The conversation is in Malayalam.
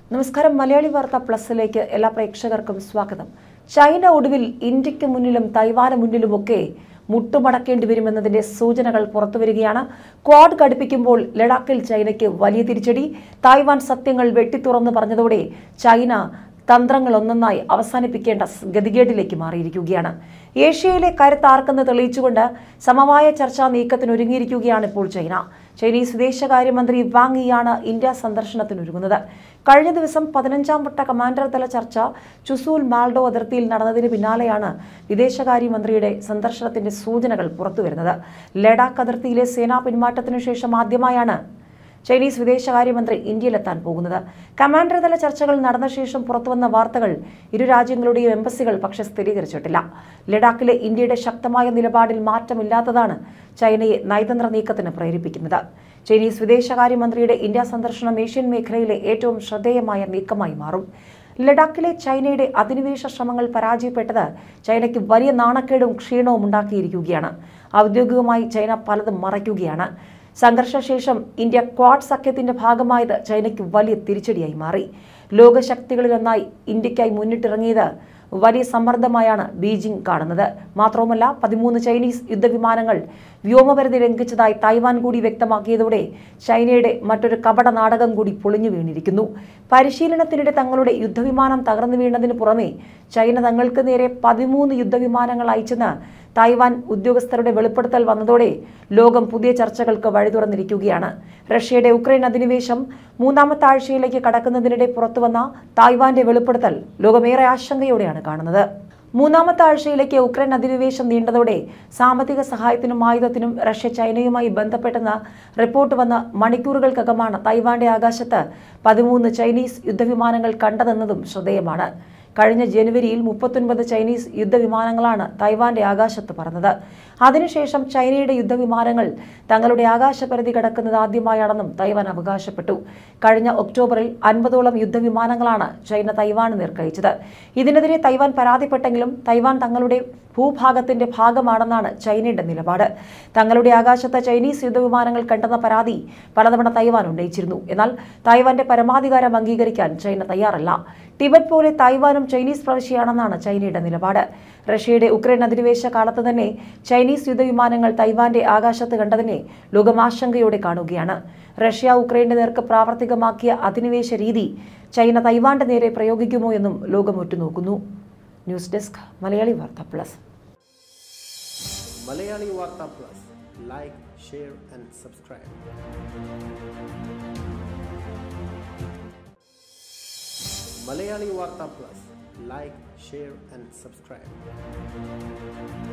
നമസ്കാരം മലയാളി വാർത്ത പ്ലസിലേക്ക് എല്ലാ പ്രേക്ഷകർക്കും സ്വാഗതം ചൈന ഒടുവിൽ ഇന്ത്യക്ക് മുന്നിലും തൈവാന് മുന്നിലുമൊക്കെ മുട്ടുമടക്കേണ്ടി വരുമെന്നതിന്റെ സൂചനകൾ പുറത്തുവരികയാണ് ക്വാഡ് ഘടിപ്പിക്കുമ്പോൾ ലഡാക്കിൽ ചൈനയ്ക്ക് വലിയ തിരിച്ചടി തായ്വാൻ സത്യങ്ങൾ വെട്ടിത്തുറന്നു പറഞ്ഞതോടെ ചൈന തന്ത്രങ്ങൾ ഒന്നൊന്നായി അവസാനിപ്പിക്കേണ്ട സ് ഗതികേടിലേക്ക് മാറിയിരിക്കുകയാണ് ഏഷ്യയിലെ കരുത്താർക്കെന്ന് തെളിയിച്ചുകൊണ്ട് സമവായ ചർച്ചാ നീക്കത്തിന് ഒരുങ്ങിയിരിക്കുകയാണ് ഇപ്പോൾ ചൈന ചൈനീസ് വിദേശകാര്യമന്ത്രി വാങ് യിയാണ് ഇന്ത്യ സന്ദർശനത്തിനൊരുങ്ങുന്നത് കഴിഞ്ഞ ദിവസം പതിനഞ്ചാം വട്ട കമാൻഡർ തല ചർച്ച ചുസൂൽ മാൽഡോ അതിർത്തിയിൽ നടന്നതിന് പിന്നാലെയാണ് വിദേശകാര്യമന്ത്രിയുടെ സന്ദർശനത്തിന്റെ സൂചനകൾ പുറത്തുവരുന്നത് ലഡാക്ക് അതിർത്തിയിലെ സേനാ പിന്മാറ്റത്തിനു ശേഷം ആദ്യമായാണ് ചൈനീസ് വിദേശകാര്യമന്ത്രി ഇന്ത്യയിലെത്താൻ പോകുന്നത് കമാൻഡർ തല ചർച്ചകൾ നടന്ന ശേഷം പുറത്തുവന്ന വാർത്തകൾ ഇരു രാജ്യങ്ങളുടെയും എംബസികൾ പക്ഷെ സ്ഥിരീകരിച്ചിട്ടില്ല ലഡാക്കിലെ ഇന്ത്യയുടെ ശക്തമായ നിലപാടിൽ മാറ്റമില്ലാത്തതാണ് ചൈനയെ നയതന്ത്ര നീക്കത്തിന് പ്രേരിപ്പിക്കുന്നത് ചൈനീസ് വിദേശകാര്യമന്ത്രിയുടെ ഇന്ത്യ സന്ദർശനം ഏഷ്യൻ മേഖലയിലെ ഏറ്റവും ശ്രദ്ധേയമായ നീക്കമായി മാറും ലഡാക്കിലെ ചൈനയുടെ അധിനിവേശ ശ്രമങ്ങൾ പരാജയപ്പെട്ടത് ചൈനയ്ക്ക് വലിയ നാണക്കേടും ക്ഷീണവും ഉണ്ടാക്കിയിരിക്കുകയാണ് ഔദ്യോഗികമായി ചൈന പലതും മറയ്ക്കുകയാണ് സംഘർഷശേഷം ഇന്ത്യ ക്വാഡ് സഖ്യത്തിന്റെ ഭാഗമായത് ചൈനയ്ക്ക് വലിയ തിരിച്ചടിയായി മാറി ലോകശക്തികളിലൊന്നായി ഇന്ത്യക്കായി മുന്നിട്ടിറങ്ങിയത് വലിയ സമ്മർദ്ദമായാണ് ബീജിംഗ് കാണുന്നത് മാത്രവുമല്ല പതിമൂന്ന് ചൈനീസ് യുദ്ധവിമാനങ്ങൾ വ്യോമപരിധി ലംഘിച്ചതായി തായ്വാൻ കൂടി വ്യക്തമാക്കിയതോടെ ചൈനയുടെ മറ്റൊരു കപട നാടകം കൂടി പൊളിഞ്ഞു വീണിരിക്കുന്നു പരിശീലനത്തിനിടെ തങ്ങളുടെ യുദ്ധവിമാനം തകർന്നു വീണതിന് പുറമെ ചൈന തങ്ങൾക്ക് നേരെ പതിമൂന്ന് യുദ്ധവിമാനങ്ങൾ അയച്ചെന്ന് തായ്വാൻ ഉദ്യോഗസ്ഥരുടെ വെളിപ്പെടുത്തൽ വന്നതോടെ ലോകം പുതിയ ചർച്ചകൾക്ക് വഴി തുറന്നിരിക്കുകയാണ് റഷ്യയുടെ ഉക്രൈൻ അധിനിവേശം മൂന്നാമത്തെ ആഴ്ചയിലേക്ക് കടക്കുന്നതിനിടെ പുറത്തുവന്ന തായ്വാന്റെ വെളിപ്പെടുത്തൽ ലോകമേറെ ആശങ്കയോടെയാണ് കാണുന്നത് മൂന്നാമത്തെ ആഴ്ചയിലേക്ക് ഉക്രൈൻ അധിനിവേശം നീണ്ടതോടെ സാമ്പത്തിക സഹായത്തിനും ആയുധത്തിനും റഷ്യ ചൈനയുമായി ബന്ധപ്പെട്ടെന്ന റിപ്പോർട്ട് വന്ന മണിക്കൂറുകൾക്കകമാണ് തൈവാന്റെ ആകാശത്ത് പതിമൂന്ന് ചൈനീസ് യുദ്ധവിമാനങ്ങൾ കണ്ടതെന്നതും ശ്രദ്ധേയമാണ് കഴിഞ്ഞ ജനുവരിയിൽ മുപ്പത്തൊൻപത് ചൈനീസ് യുദ്ധവിമാനങ്ങളാണ് തൈവാന്റെ ആകാശത്ത് പറന്നത് അതിനുശേഷം ചൈനയുടെ യുദ്ധവിമാനങ്ങൾ തങ്ങളുടെ ആകാശപരിധി കടക്കുന്നത് ആദ്യമായാണെന്നും തൈവാൻ അവകാശപ്പെട്ടു കഴിഞ്ഞ ഒക്ടോബറിൽ അൻപതോളം യുദ്ധവിമാനങ്ങളാണ് ചൈന തൈവാന് നേർക്കയച്ചത് ഇതിനെതിരെ തൈവാൻ പരാതിപ്പെട്ടെങ്കിലും തൈവാൻ തങ്ങളുടെ ഭൂഭാഗത്തിന്റെ ഭാഗമാണെന്നാണ് ചൈനയുടെ നിലപാട് തങ്ങളുടെ ആകാശത്ത് ചൈനീസ് യുദ്ധവിമാനങ്ങൾ കണ്ടെന്ന പരാതി പലതവണ തൈവാൻ ഉന്നയിച്ചിരുന്നു എന്നാൽ തായ്വാന്റെ പരമാധികാരം അംഗീകരിക്കാൻ ചൈന തയ്യാറല്ല ടിബറ്റ് പോലെ തായ്വാനും ചൈനീസ് പ്രവിശ്യയാണെന്നാണ് ചൈനയുടെ നിലപാട് റഷ്യയുടെ ഉക്രൈൻ അധിനിവേശ കാലത്ത് തന്നെ ചൈനീസ് യുദ്ധവിമാനങ്ങൾ തൈവാന്റെ ആകാശത്ത് കണ്ടതിനെ ലോകമാശങ്കയോടെ കാണുകയാണ് റഷ്യ ഉക്രൈന്റെ നേർക്ക് പ്രാവർത്തികമാക്കിയ അധിനിവേശ രീതി ചൈന തൈവാന്റെ നേരെ പ്രയോഗിക്കുമോ എന്നും ലോകം ഉറ്റുനോക്കുന്നു ന്യൂസ് ഡെസ്ക് മലയാളി വാർത്ത പ്ലസ് മലയാളി വാർത്ത plus like share and subscribe Malayali വാർത്ത plus like share and subscribe